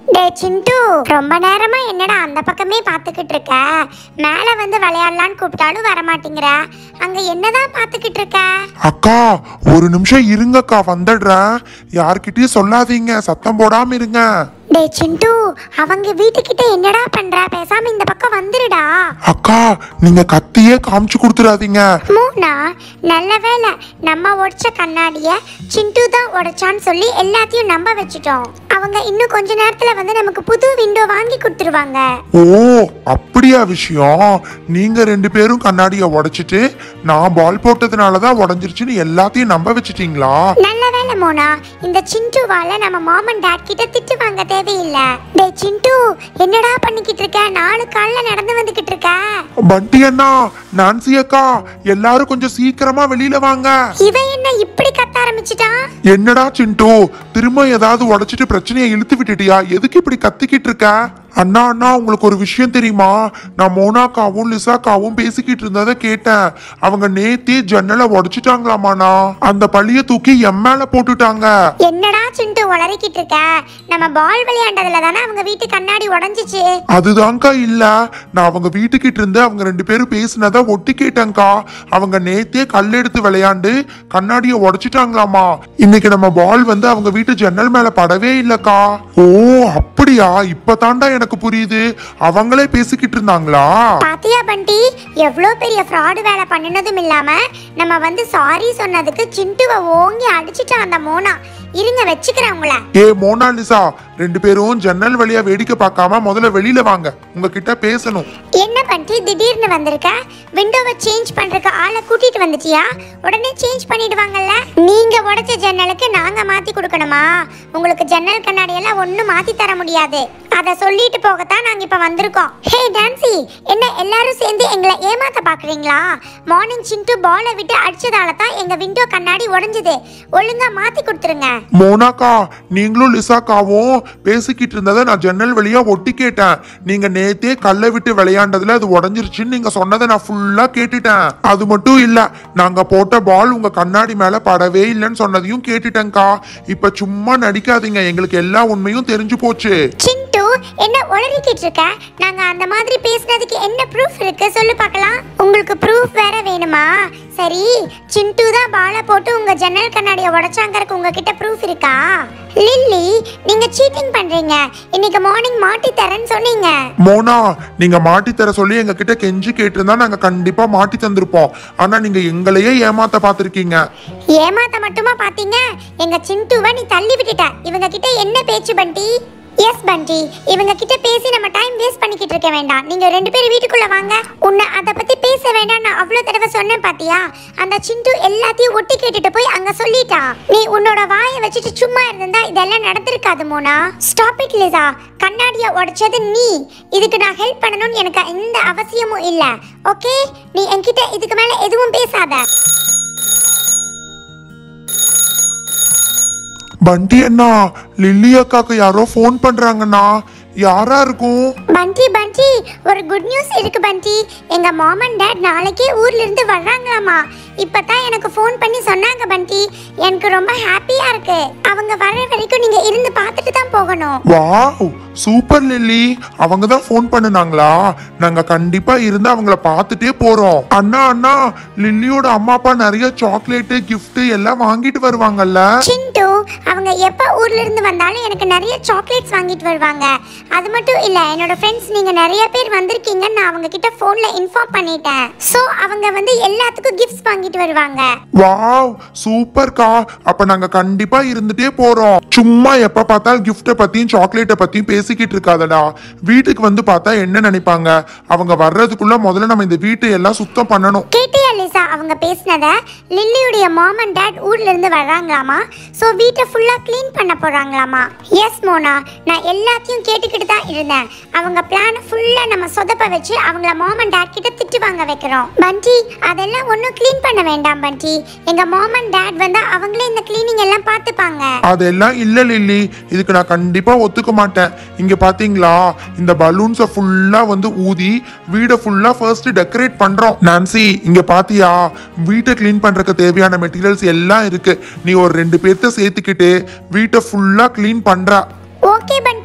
டே சிண்டு ரொம்ப நேரமா என்னடா அந்த பக்கமே பார்த்துக்கிட்டு இருக்க மேல வந்து விளையாடலான்னு கூப்பிட்டாலும் வர மாட்டேங்கிற அங்க என்னதான் பார்த்துக்கிட்டு இருக்க அக்கா ஒரு நிமிஷம் இருங்கக்கா வந்துடுறேன் யார்கிட்டயும் சொல்லாதீங்க சத்தம் போடாம இருங்க டே சிண்டு அவங்க வீட்டுக்கிட்ட என்னடா பண்ற பேசாம இந்த பக்கம் வந்துருடா அக்கா நீங்க கத்தியே காமிச்சு கொடுத்துடாதீங்க மூணா நல்ல வேளை நம்ம உடைச்ச கண்ணாடிய சிண்டு தான் உடைச்சான்னு சொல்லி எல்லாத்தையும் நம்ப வச்சுட்டோம் அவங்க இன்னும் கொஞ்ச நேரத்துல வந்து நமக்கு புது விண்டோ வாங்கி கொடுத்துருவாங்க ஓ அப்படியா விஷயம் நீங்க ரெண்டு பேரும் கண்ணாடியை உடைச்சிட்டு நான் பால் போட்டதுனால தான் உடஞ்சிருச்சுன்னு எல்லாத்தையும் நம்ப வச்சிட்டீங்களா நல்ல வேளை மோனா இந்த சிண்டுவால நம்ம மாம் அண்ட் டாட் கிட்ட திட்டு வாங்க தேவையில்லை டே சிண்டு என்னடா பண்ணிக்கிட்டு இருக்க நாலு கால்ல நடந்து வந்துகிட்டு இருக்க பண்டி அண்ணா நான்சி அக்கா எல்லாரும் கொஞ்சம் சீக்கிரமா வெளியில வாங்க இவன் என்ன இப்படி கத்த ஆரம்பிச்சிட்டான் என்னடா சிண்டு திரும்ப ஏதாவது உடைச்சிட்டு பிரச்சனையை இழுத்து விட்டுட்டியா எதுக்கு இப்படி கத்திக்கிட்டு இருக்க அண்ணா அண்ணா உங்களுக்கு ஒரு விஷயம் தெரியுமா நான் மோனாக்காவும் லிசாக்காவும் பேசிக்கிட்டு இருந்ததை கேட்டேன் அவங்க நேத்தே ஜன்னலை உடைச்சிட்டாங்களாமாண்ணா அந்த பழிய தூக்கி என் மேல போட்டுட்டாங்க என்னடா சிண்டு உளறிக்கிட்டு இருக்க நம்ம பால் விளையாண்டதுல தானே அவங்க வீட்டு கண்ணாடி உடைஞ்சிச்சு அதுதான்க்கா இல்ல நான் அவங்க வீட்டுக்கிட்ட இருந்து அவங்க ரெண்டு பேரும் பேசினதை ஒட்டி கேட்டேன்க்கா அவங்க நேத்தே கல் எடுத்து விளையாண்டு கண்ணாடியை உடைச்சிட்டாங்களாமா இன்னைக்கு நம்ம பால் வந்து அவங்க வீட்டு ஜன்னல் மேல படவே இல்லக்கா ஓ அப்படியா இப்பதான்டா எனக்கு புரியுது அவங்களே பேசிக்கிட்டு இருந்தாங்களா பாத்தியா பண்டி எவ்வளோ பெரிய ஃப்ராடு வேலை பண்ணினதும் இல்லாம நம்ம வந்து சாரி சொன்னதுக்கு சிண்டுவை ஓங்கி அடிச்சிட்டான் அந்த மோனா இருங்க வச்சுக்கிறேன் உங்களை ஏ மோனாலிசா ரெண்டு பேரும் ஜன்னல் வழியா வேடிக்கை பார்க்காம முதல்ல வெளியில வாங்க உங்ககிட்ட பேசணும் என்ன பண்ணிட்டு திடீர்னு வந்திருக்க விண்டோவை சேஞ்ச் பண்றதுக்கு ஆளை கூட்டிட்டு வந்துட்டியா உடனே சேஞ்ச் பண்ணிடுவாங்கல்ல நீங்க உடைச்ச ஜன்னலுக்கு நாங்க மாத்தி கொடுக்கணுமா உங்களுக்கு ஜன்னல் கண்ணாடி எல்லாம் ஒண்ணும் மாத்தி தர முடியாது அத சொல்லிட்டு போகத்தான் நாங்க இப்ப வந்திருக்கோம் ஹே டான்சி என்ன எல்லாரும் சேர்ந்து எங்களை ஏமாத்த பாக்குறீங்களா மார்னிங் சிண்டு பாலை விட்டு அடிச்சதால தான் எங்க விண்டோ கண்ணாடி உடைஞ்சது ஒழுங்கா மாத்தி கொடுத்துருங்க மோனாக்கா நீங்களும் லிசாக்காவும் பேசிக்கிட்டு இருந்ததை நான் ஜன்னல் வழியா ஒட்டி கேட்டேன் நீங்க நேத்தே கல்லை விட்டு விளையாண்டதுல அது உடஞ்சிருச்சுன்னு நீங்க சொன்னதை நான் ஃபுல்லா கேட்டுட்டேன் அது மட்டும் இல்ல நாங்க போட்ட பால் உங்க கண்ணாடி மேல படவே இல்லைன்னு சொன்னதையும் கேட்டுட்டேன்க்கா இப்ப சும்மா நடிக்காதீங்க எங்களுக்கு எல்லா உண்மையும் தெரிஞ்சு போச்சு சிண்டு என்ன உளறிக்கிட்டு இருக்க நாங்க அந்த மாதிரி பேசுனதுக்கு என்ன ப்ரூஃப் இருக்கு சொல்லு பார்க்கலாம் உங்களுக்கு ப்ரூஃப் வேற வேணுமா சரி சிண்டு தான் பாலை போட்டு உங்க ஜன்னல் கண்ணாடியை உடைச்சாங்கறதுக்கு உங்ககிட்ட ப்ரூஃப் இருக்கா லில்லி நீங்க சீட்டிங் பண்றீங்க இன்னைக்கு மார்னிங் மாட்டி தரேன்னு சொன்னீங்க மோனா நீங்க மாட்டி தர சொல்லி எங்க கிட்ட கெஞ்சி கேட்டிருந்தா நாங்க கண்டிப்பா மாட்டி தந்திருப்போம் ஆனா நீங்க எங்களையே ஏமாத்த பார்த்திருக்கீங்க ஏமாத்த மட்டுமா பாத்தீங்க எங்க சிண்டுவை நீ தள்ளி விட்டுட்ட இவங்க கிட்ட என்ன பேச்சு பண்டி எஸ் பண்டி இவங்க கிட்ட பேசி நம்ம டைம் வேஸ்ட் பண்ணிக்கிட்டு இருக்க வேண்டாம் நீங்க ரெண்டு பேரும் வீட்டுக்குள்ள வாங்க உன்னை அத பத்தி பேச வேண்டாம் நான் அவ்வளவு தடவை சொன்னேன் பாத்தியா அந்த சிண்டு எல்லாத்தையும் ஒட்டி கேட்டுட்டு போய் அங்க சொல்லிட்டா நீ உன்னோட வாயை வச்சுட்டு சும்மா இருந்தா இதெல்லாம் நடந்திருக்காது மோனா ஸ்டாப் இட் லிசா கண்ணாடிய உடைச்சது நீ இதுக்கு நான் ஹெல்ப் பண்ணணும்னு எனக்கு எந்த அவசியமும் இல்ல ஓகே நீ என்கிட்ட இதுக்கு மேல எதுவும் பேசாத பண்டி அண்ணா லில்லி அக்காக்கு யாரோ ஃபோன் பண்றாங்கண்ணா யாரா இருக்கும் பண்டி பண்டி ஒரு குட் நியூஸ் இருக்கு பண்டி எங்க மாம் அண்ட் டாட் நாளைக்கே ஊர்ல இருந்து வர்றாங்களாமா இப்பதான் எனக்கு ஃபோன் பண்ணி சொன்னாங்க பண்டி எனக்கு ரொம்ப ஹாப்பியா இருக்கு அவங்க வர்ற வரைக்கும் நீங்க இருந்து பார்த்துட்டு தான் போகணும் வாவ் சூப்பர் லில்லி அவங்க தான் ஃபோன் பண்ணுனாங்களா நாங்க கண்டிப்பா இருந்து அவங்கள பார்த்துட்டே போறோம் அண்ணா அண்ணா லில்லியோட அம்மா அப்பா நிறைய சாக்லேட்டு gift எல்லாம் வாங்கிட்டு வருவாங்கல்ல சிண்டு அவங்க எப்ப ஊர்ல இருந்து வந்தாலும் எனக்கு நிறைய சாக்லேட்ஸ் வாங்கிட்டு வருவாங்க அது மட்டும் இல்ல என்னோட ஃப்ரெண்ட்ஸ் நீங்க நிறைய பேர் வந்திருக்கீங்கன்னு நான் அவங்க கிட்ட போன்ல இன்ஃபார்ம் பண்ணிட்டேன் சோ அவங்க வந்து எல்லாத்துக்கும் கிஃப்ட்ஸ் வாங்கிட்டு வருவாங்க வாவ் சூப்பர்க்கா அப்ப நாங்க கண்டிப்பா இருந்துட்டே போறோம் சும்மா எப்ப பார்த்தாலும் கிஃப்ட பத்தியும் சாக்லேட்டை பத்தியும் பேசிக்கிட்டு இருக்காதடா வீட்டுக்கு வந்து பார்த்தா என்ன நினைப்பாங்க அவங்க வர்றதுக்குள்ள முதல்ல நம்ம இந்த வீட்டை எல்லாம் சுத்தம் பண்ணணும் கேட்டியா லிசா அவங்க பேசினத லில்லியுடைய மாம் அண்ட் டாட் ஊர்ல இருந்து வர்றாங்களாமா சோ வீட்டை ஃபுல்லா க்ளீன் பண்ண போறாங்களாமா எஸ் மோனா நான் எல்லாத்தையும் கேட்டுக்கிட்டு தான் இருந்தேன் அவங்க பிளான் ஃபுல்லா நம்ம சொதப்ப வச்சு அவங்கள மாம் அண்ட் டாட் கிட்ட திட்டு வாங்க வைக்கிறோம் பண்டி அதெல்லாம் ஒன்றும் க்ளீன் பண்ண வேண்டாம் பண்டி எங்க மாம் அண்ட் டாட் வந்தா அவங்களே இந்த க்ளீனிங் எல்லாம் பார்த்துப்பாங்க அதெல்லாம் இல்ல லில்லி இதுக்கு நான் கண்டிப்பா ஒத்துக்க மாட்டேன் இங்க பாத்தீங்களா இந்த பலூன்ஸ ஃபுல்லா வந்து ஊதி வீடை ஃபுல்லா ஃபர்ஸ்ட் டெக்கரேட் பண்றோம் நான்சி இங்க பாத்தியா வீட்டை க்ளீன் பண்றதுக்கு தேவையான மெட்டீரியல்ஸ் எல்லாம் இருக்கு நீ ஒரு ரெண்டு பேர்த்த சேர்த்துக்கிட்டு வீட்டை ஃபுல்லா க்ளீன் பண்ற ஓகே பண்டி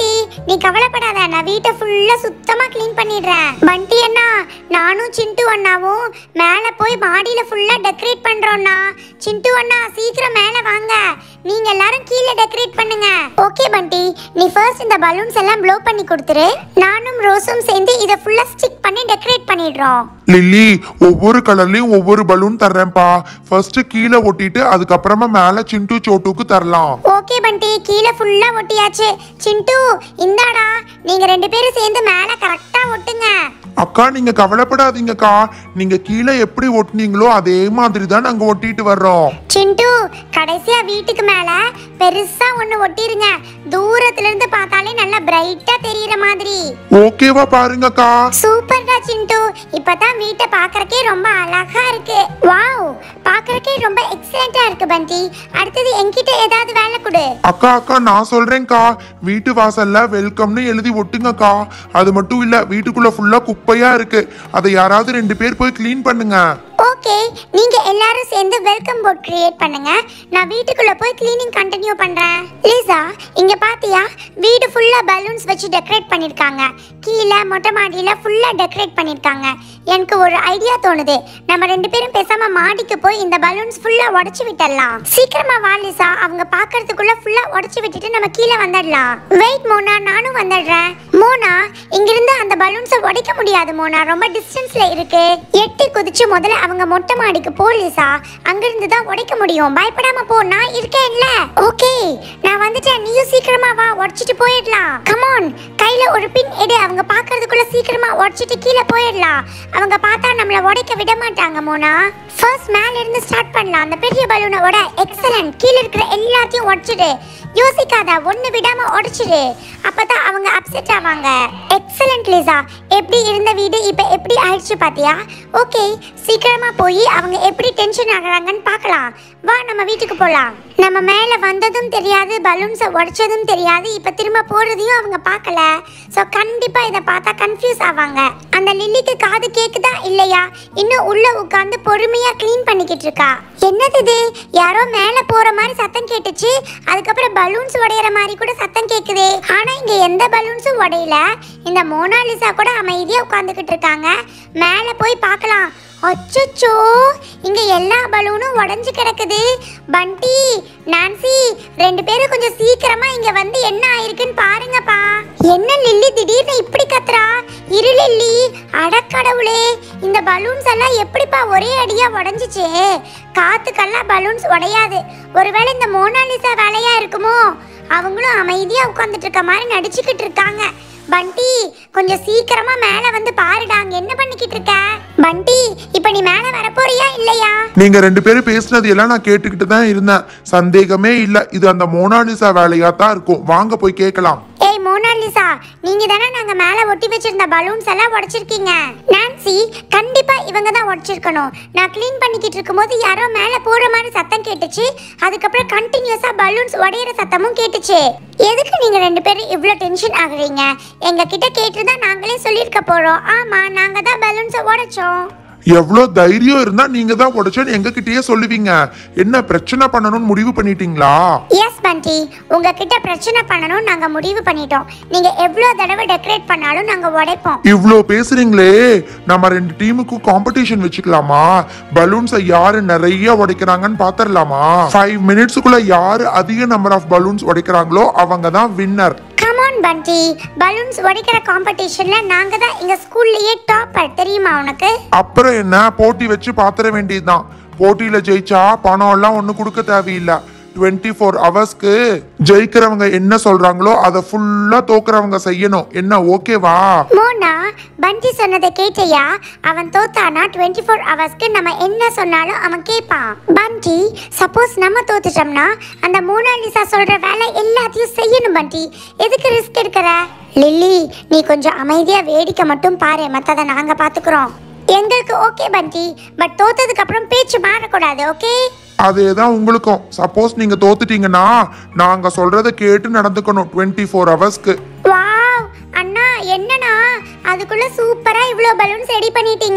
நீ கவலைப்படாத நான் வீட்டை ஃபுல்லா சுத்தமா க்ளீன் பண்ணிடுறேன் பண்டி அண்ணா நானும் சிண்டு அண்ணாவும் மேல போய் மாடியில ஃபுல்லா டெக்கரேட் பண்றோம்னா சிண்டு அண்ணா சீக்கிரம் மேல வாங்க நீங்க எல்லாரும் கீழே டெக்கரேட் பண்ணுங்க ஓகே பண்டி நீ ஃபர்ஸ்ட் இந்த பலூன்ஸ் எல்லாம் ப்ளோ பண்ணி கொடுத்துரு நானும் ரோஸும் சேர்ந்து இதை ஃபுல்லா ஸ்டிக் பண்ணி டெக்கரேட் பண்ணிடுறோம் லில்லி ஒவ்வொரு கலர்லயும் ஒவ்வொரு பலூன் தர்றேன்ப்பா ஃபர்ஸ்ட் கீழே ஒட்டிட்டு அதுக்கப்புறமா மேல சிண்டு சோட்டுக்கு தரலாம் ஓகே பண்டி கீழே ஃபுல்லா ஒட்டியாச்சு சிண்டு இந்தாடா நீங்க ரெண்டு பேரும் சேர்ந்து மேல கரெக்டா ஒட்டுங்க அக்கா நீங்க கவலைப்படாதீங்கக்கா நீங்க கீழே எப்படி ஒட்டுனீங்களோ அதே மாதிரி தான் நாங்க ஒட்டிட்டு வர்றோம் சிண்டு கடைசியா வீட்டுக்கு மேல பெருசா ஒண்ணு ஒட்டிருங்க தூரத்துல இருந்து பார்த்தாலே நல்லா பிரைட்டா தெரியற மாதிரி ஓகேவா பாருங்கக்கா சூப்பர்டா சிண்டு இப்பதான் வீட்டை பார்க்கறக்கே ரொம்ப அழகா இருக்கு வாவ் பார்க்கறக்கே ரொம்ப எக்ஸலண்டா இருக்கு பண்டி அடுத்தது என்கிட்ட ஏதாவது வேலை கொடு அக்கா அக்கா நான் சொல்றேன்க்கா வீட்டு வாசல்ல வெல்கம்னு எழுதி ஒட்டுங்கக்கா அது மட்டும் இல்ல வீட்டுக்குள்ள ஃபுல்லா குப்பையா இருக்கு அதை யாராவது ரெண்டு பேர் போய் க்ளீன் பண்ணுங்க ஓகே நீங்க எல்லாரும் சேர்ந்து வெல்கம் போர்ட் கிரியேட் பண்ணுங்க நான் வீட்டுக்குள்ள போய் க்ளீனிங் கண்டினியூ பண்றேன் லீசா இங்க பாத்தியா வீடு ஃபுல்லா பலூன்ஸ் வச்சு டெக்கரேட் பண்ணிருக்காங்க கீழே மொட்டை மாடியில ஃபுல்லா டெக்கரேட் பண்ணிருக்காங்க எனக்கு ஒரு ஐடியா தோணுது நம்ம ரெண்டு பேரும் பேசாம மாடிக்கு போய் இந்த பலூன்ஸ் ஃபுல்லா உடைச்சு விட்டுடலாம் சீக்கிரமா வா லிசா அவங்க பாக்குறதுக்குள்ள ஃபுல்லா உடைச்சு விட்டுட்டு நம்ம கீழே வந்துடலாம் வெயிட் மோனா நானும் வந்துடுறேன் மோனா இங்கிருந்து அந்த பலூன்ஸை உடைக்க முடியாது மோனா ரொம்ப டிஸ்டன்ஸ்ல இருக்கு எட்டி குதிச்சு முதல்ல அவங்க மொட்டை மாடிக்கு போ லிசா அங்கிருந்து தான் உடைக்க முடியும் பயப்படாம போ நான் இருக்கேன்ல ஓகே நான் வந்துட்டேன் நீயும் சீக்கிரமா வா உடைச்சிட்டு போயிடலாம் கமான் கையில ஒரு பின் எடு அவங்க பாக்குறதுக்குள்ள சீக்கிரமா உடைச்சிட்டு கீழே போயிடலாம் அவங்க பார்த்தா நம்மள உடைக்க விட மாட்டாங்க மோனா ஃபர்ஸ்ட் மேல இருந்து ஸ்டார்ட் பண்ணலாம் அந்த பெரிய பலூனை உட எக்ஸலன்ட் கீழே இருக்கிற எல்லாத்தையும் உடைச்சிடு யோசிக்காத ஒண்ணு விடாம உடைச்சிடு அப்பதான் அவங்க அப்செட் ஆவாங்க எக்ஸலன்ட் லிசா எப்படி இருந்த வீடு இப்ப எப்படி ஆயிடுச்சு பாத்தியா ஓகே சீக்கிரமா போய் அவங்க எப்படி டென்ஷன் ஆகுறாங்கன்னு பார்க்கலாம் வா நம்ம வீட்டுக்கு போலாம் நம்ம மேல வந்ததும் தெரியாது பலூன்ஸை உடைச்சதும் தெரியாது இப்ப திரும்ப போறதையும் அவங்க பார்க்கல சோ கண்டிப்பா இதை பார்த்தா கன்ஃபியூஸ் ஆவாங்க அந்த லில்லிக்கு காது கேக்குதா இல்லையா இன்னும் உள்ள உட்கார்ந்து பொறுமையா க்ளீன் பண்ணிக்கிட்டு இருக்கா என்னது இது யாரோ மேல போற மாதிரி சத்தம் கேட்டுச்சு அதுக்கப்புறம் பலூன்ஸ் உடையற மாதிரி கூட சத்தம் கேக்குதே ஆனா இங்க எந்த பலூன்ஸும் உடையல இந்த மோனாலிசா கூட அமைதியா உட்கார்ந்துகிட்டு இருக்காங்க மேல போய் பார்க்கலாம் அச்சச்சோ இங்க எல்லா பலூனும் உடைஞ்சு கிடக்குது பண்டி நான்சி ரெண்டு பேரும் கொஞ்சம் சீக்கிரமா இங்க வந்து என்ன ஆயிருக்குன்னு பாருங்கப்பா என்ன லில்லி திடீர்னு இப்படி கத்துறா இரு லில்லி அடக்கடவுளே இந்த பலூன்ஸ் எல்லாம் எப்படிப்பா ஒரே அடியா உடைஞ்சிச்சு காத்துக்கெல்லாம் பலூன்ஸ் உடையாது ஒருவேளை இந்த மோனாலிசா வேலையா இருக்குமோ அவங்களும் அமைதியா உட்கார்ந்துட்டு இருக்க மாதிரி நடிச்சுக்கிட்டு இருக்காங்க பண்டி கொஞ்சம் சீக்கிரமா மேல வந்து பாருடா அங்க என்ன பண்ணிக்கிட்டு இருக்க பண்டி இப்ப நீ மேல வரப்போறியா இல்லையா நீங்க ரெண்டு பேரும் பேசினது எல்லாம் நான் கேட்டுக்கிட்டு தான் இருந்தேன் சந்தேகமே இல்ல இது அந்த மோனாலிசா வேலையா தான் இருக்கும் வாங்க போய் கேட்கலாம் ஏய் மோனாலிசா நீங்க தானே நாங்க மேல ஒட்டி வச்சிருந்த பலூன்ஸ் எல்லாம் உடைச்சிருக்கீங்க நான்சி கண்டிப்பா இவங்க தான் உடைச்சிருக்கணும் நான் க்ளீன் பண்ணிக்கிட்டு இருக்கும்போது யாரோ மேல போற மாதிரி சத்தம் கேட்டுச்சு அதுக்கப்புறம் கண்டினியூஸா பலூன்ஸ் உடையிற சத்தமும் கேட்டுச்சு எதுக்கு நீங்க ரெண்டு பேரும் இவ்ளோ டென்ஷன் ஆகுறீங்க எங்க கிட்ட கேட்டுதான் நாங்களே சொல்லியிருக்க போறோம் ஆமா நாங்க தான் பலூன்ஸை உடைச்சோம் எவ்வளோ தைரியம் இருந்தா நீங்க தான் உடைச்சேன்னு எங்க கிட்டயே சொல்லுவீங்க என்ன பிரச்சனை பண்ணணும்னு முடிவு பண்ணிட்டீங்களா எஸ் பண்டி உங்ககிட்ட பிரச்சனை பண்ணணும் நாங்க முடிவு பண்ணிட்டோம் நீங்க எவ்வளவு தடவை டெக்கரேட் பண்ணாலும் நாங்க உடைப்போம் இவ்வளோ பேசுறீங்களே நம்ம ரெண்டு டீமுக்கும் காம்படிஷன் வச்சுக்கலாமா பலூன்ஸை யாரு நிறைய உடைக்கிறாங்கன்னு பாத்திரலாமா ஃபைவ் மினிட்ஸுக்குள்ள யாரு அதிக நம்பர் ஆஃப் பலூன்ஸ் உடைக்கிறாங்களோ அவங்க தான் வின்னர் கமான் பண்டி பலூன்ஸ் உடைக்கிற காம்படிஷன்ல நாங்க தான் எங்க ஸ்கூல்லயே டாப்பர் தெரியுமா உனக்கு அப்புறம் என்ன போட்டி வச்சு பாத்திர வேண்டியதுதான் போட்டியில ஜெயிச்சா பணம் எல்லாம் ஒன்றும் கொடுக்க தேவையில்லை டுவெண்ட்டி ஃபோர் ஹவர்ஸ்க்கு ஜெயிக்கிறவங்க என்ன சொல்றாங்களோ அதை ஃபுல்லா தோக்குறவங்க செய்யணும் என்ன ஓகேவா மோனா பண்டி சொன்னதை கேட்டியா அவன் தோத்தானா டுவெண்ட்டி ஃபோர் ஹவர்ஸ்க்கு நம்ம என்ன சொன்னாலும் அவன் கேட்பான் பண்டி சப்போஸ் நம்ம தோத்துட்டோம்னா அந்த மோனாலிசா சொல்ற வேலை எல்லாத்தையும் செய்யணும் பண்டி எதுக்கு ரிஸ்க் எடுக்கிற லில்லி நீ கொஞ்சம் அமைதியா வேடிக்கை மட்டும் பாரு மத்ததை நாங்க பாத்துக்கிறோம் எங்களுக்கு ஓகே பண்டி பட் தோத்ததுக்கு அப்புறம் பேச்சு மாறக்கூடாது ஓகே அதே தான் உங்களுக்கும் சப்போஸ் நீங்க தோத்துட்டீங்கன்னா நாங்க சொல்றதை கேட்டு நடந்துக்கணும் டுவெண்ட்டி ஃபோர் ஹவர்ஸ்க்கு வாவ் அண்ணா என்னண்ணா அதுக்குள்ள சூப்பரா இவ்ளோ பலூன்ஸ் ரெடி பண்ணிட்டீங்க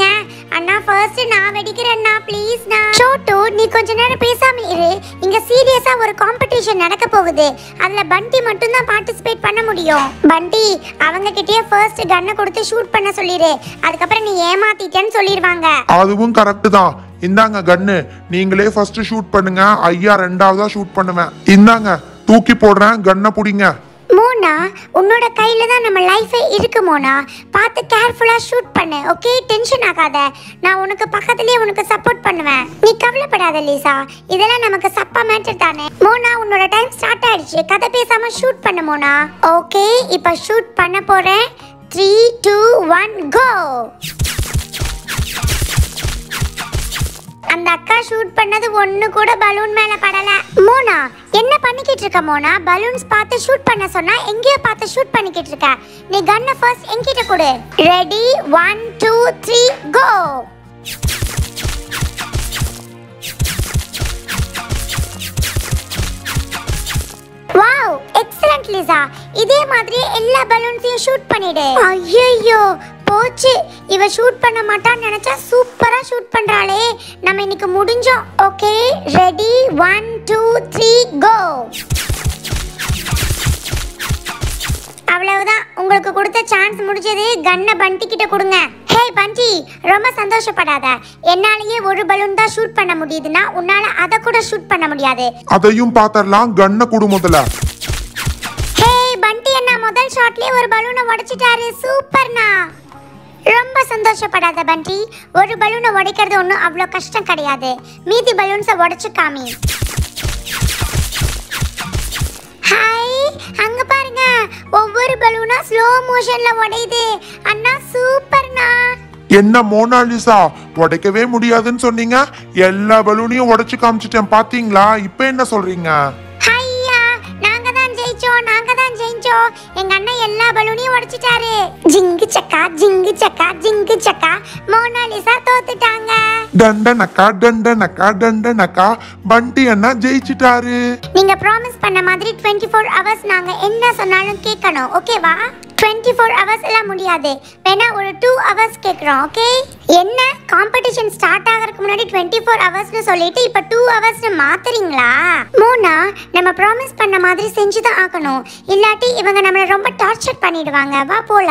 அண்ணா ஃபர்ஸ்ட் நான் வெடிக்கிறேன்னா ப்ளீஸ்ண்ணா சோட்டு நீ கொஞ்ச நேரம் பேசாம இரு இங்க சீரியஸா ஒரு காம்படிஷன் நடக்க போகுது அதுல பண்டி மட்டும் தான் பார்ட்டிசிபேட் பண்ண முடியும் பண்டி அவங்க கிட்டயே ஃபர்ஸ்ட் கன்னை கொடுத்து ஷூட் பண்ண சொல்லிரு அதுக்கப்புறம் நீ ஏமாத்திட்டேன்னு சொல்லிடுவாங்க அதுவும் கரெக்ட் தான் இந்தாங்க கன்னு நீங்களே ஃபர்ஸ்ட் ஷூட் பண்ணுங்க ஐயா ரெண்டாவதா ஷூட் பண்ணுவேன் இந்தாங்க தூக்கி போடுறேன் கன்னை புடிங்க மோனா உன்னோட கையில தான் நம்ம லைஃபே இருக்கு மோனா பார்த்து கேர்ஃபுல்லா ஷூட் பண்ணு ஓகே டென்ஷன் ஆகாத நான் உனக்கு பக்கத்துலயே உனக்கு சப்போர்ட் பண்ணுவேன் நீ கவலைப்படாத லீசா இதெல்லாம் நமக்கு சப்பா மேட்டர் தானே மோனா உன்னோட டைம் ஸ்டார்ட் ஆயிடுச்சு கதை பேசாம ஷூட் பண்ணு மோனா ஓகே இப்போ ஷூட் பண்ண போறேன் த்ரீ டூ ஒன் கோ அந்த அக்கா ஷூட் பண்ணது ஒண்ணு கூட பலூன் மேல படல மோனா என்ன பண்ணிக்கிட்டு இருக்க மோனா பலூன்ஸ் பார்த்து ஷூட் பண்ண சொன்னா எங்கேயோ பார்த்து ஷூட் பண்ணிக்கிட்டு இருக்க நீ கன்னை ஃபர்ஸ்ட் என்கிட்ட கொடு ready one two three go wow excellent Lisa இதே மாதிரி எல்லா பலூன்ஸையும் ஷூட் பண்ணிடு ஐயோ போச்சு இவ ஷூட் பண்ண மாட்டான்னு நினைச்சா சூப்பரா ஷூட் பண்றாளே நம்ம இன்னைக்கு முடிஞ்சோம் okay ready one two three go அவ்வளவுதான் உங்களுக்கு கொடுத்த சான்ஸ் முடிஞ்சது கன்னை பண்டி கிட்ட கொடுங்க ஹே பண்டி ரொம்ப சந்தோஷப்படாத என்னாலயே ஒரு பலூன் தான் ஷூட் பண்ண முடியுதுன்னா உன்னால அதை கூட ஷூட் பண்ண முடியாது அதையும் பாத்திரலாம் கன்னை கொடு முதல்ல ஹே பண்டி அண்ணா முதல் ஷாட்லயே ஒரு பலூனை உடைச்சிட்டாரு சூப்பர்ண்ணா ரொம்ப சந்தோஷப்படாத பண்டி ஒரு பலூனை உடைக்கிறது ஒன்றும் அவ்வளோ கஷ்டம் கிடையாது மீதி பலூன்ஸை உடைச்சு காமி ஹாய் அங்க பாருங்க ஒவ்வொரு பலூனா ஸ்லோ மோஷன்ல உடையுது அண்ணா சூப்பர்ண்ணா என்ன மோனாலிசா உடைக்கவே முடியாதுன்னு சொன்னீங்க எல்லா பலூனையும் உடைச்சு காமிச்சிட்டேன் பாத்தீங்களா இப்ப என்ன சொல்றீங்க ஹையா நாங்க தான் ஜெயிச்சோம் நாங்க தான் ஜெயிச்சோம் எங்க அண்ணன் எல்லா பலூனையும் உடைச்சிட்டாரு ஜிங்கு சக்கா ஜிங்கு சக்கா ஜிங்கு சக்கா மோனாலிசா தோத்துட்டாங்க டண்டனக்கா டண்டனக்கா டண்டனக்கா பண்டி அண்ணா ஜெயிச்சிட்டாரு நீங்க ப்ராமிஸ் பண்ண மாதிரி 24 ஃபோர் ஹவர்ஸ் நாங்க என்ன சொன்னாலும் கேட்கணும் ஓகேவா 24 ஃபோர் ஹவர்ஸ் எல்லாம் முடியாது வேணா ஒரு டூ ஹவர்ஸ் கேட்குறோம் ஓகே என்ன காம்படிஷன் ஸ்டார்ட் ஆகிறதுக்கு முன்னாடி 24 ஃபோர் ஹவர்ஸ்னு சொல்லிட்டு இப்போ டூ ஹவர்ஸ்னு மாத்துறீங்களா மூணா நம்ம ப்ராமிஸ் பண்ண மாதிரி செஞ்சு தான் ஆகணும் இல்லாட்டி இவங்க நம்மளை ரொம்ப டார்ச்சர் பண்ணிடுவாங்க வா போலாம்